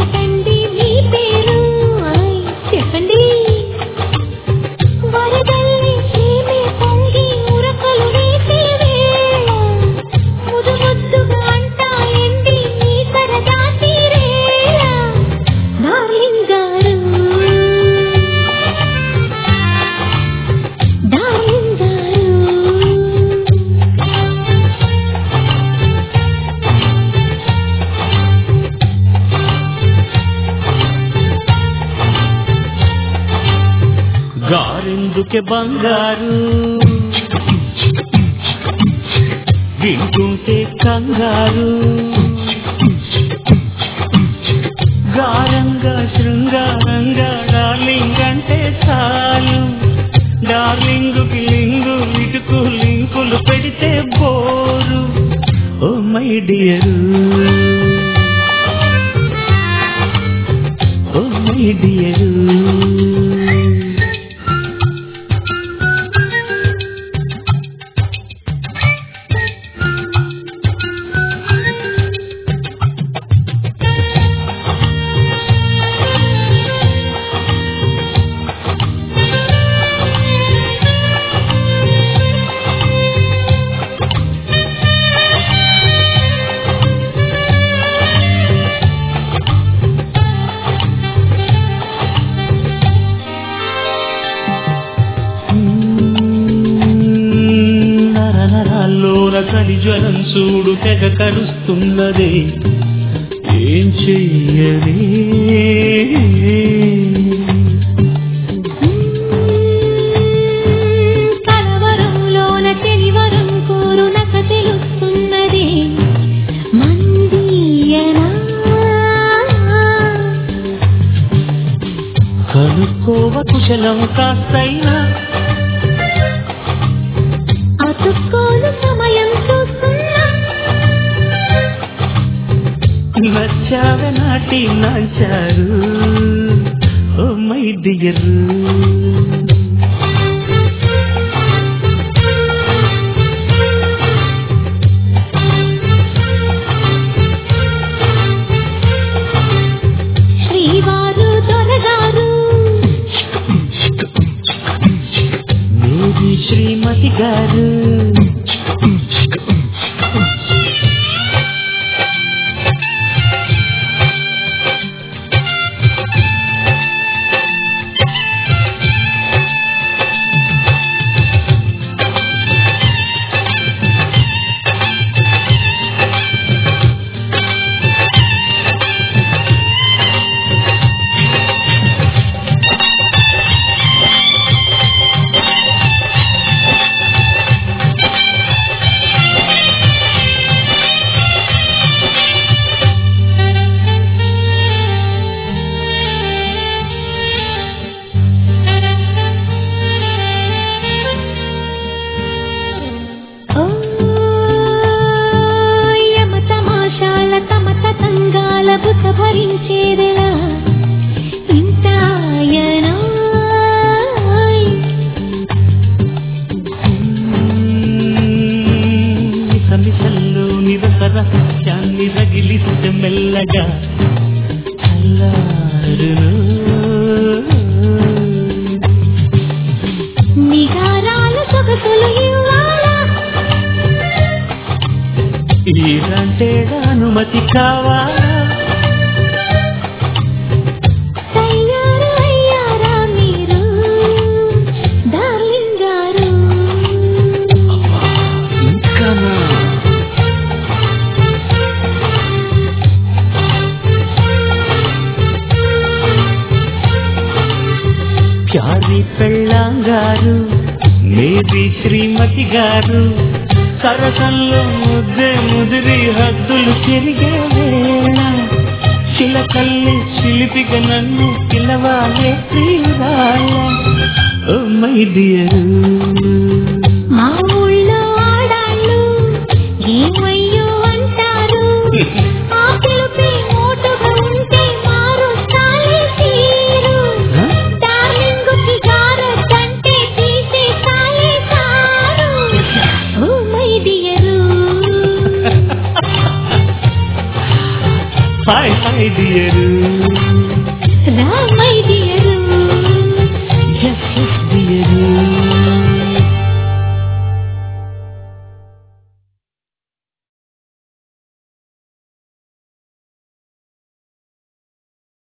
ఏమిటండి మీ పేరు ఆయ్, చెప్పండి వరదల్లి సీమే పొంగి ఉరకలు వేసే వేళ ముదు ముద్దుగా అంటాయండి మీ సరదా తీరేళ డార్లింగ్ గారు డార్లింగ్ గారు గారెందుకే బంగారు వింటుంటే కంగారు గారంగా శృంగారంగా డార్లింగ్ అంటే చాలు డార్లింగుకి లింగు ఇటుకు లింకులు పెడితే bore oh my dear oh my dear నరనరాల్లోన కలి జ్వరం చూడు తెగ కరుస్తున్నదే ఏం చెయ్యరే కలవరంలోన తెలివరం కోరునక తెలుస్తున్నది మందీయనా కనుక్కోవ కుశలం కాస్తైనా అతుక్కోలు సమయం చూస్తున్నా నచ్చావ నాటి నాచారు ఓ మై డియర్ శ్రీవారు దొరగారు మేరీ శ్రీమతి గారు ఓ యమ తమాషాల తమ తతంగాల బుస భరించేదెలా ఇంతాయనా సమిసల్లో నిరస రహస్యాన్ని రగిలిస్తే మెల్లగా అల్లారును నిగారాల సొగసులు ఇవ్వాలా ఇలాంటే అనుమతి కావాలా తయారు అయ్యారా మీరు డార్లింగ్ గారు ఇంకానా ప్యారి పెళ్ళాంగారు మేబీ శ్రీమతి గారు సరసంలో ముద్దే ముదిరి హద్దులు తిరిగే వేళ చిలకల్లి చిలిపిగా నన్ను పిలవాలే ప్రియురాల ఓ మై డియర్ మా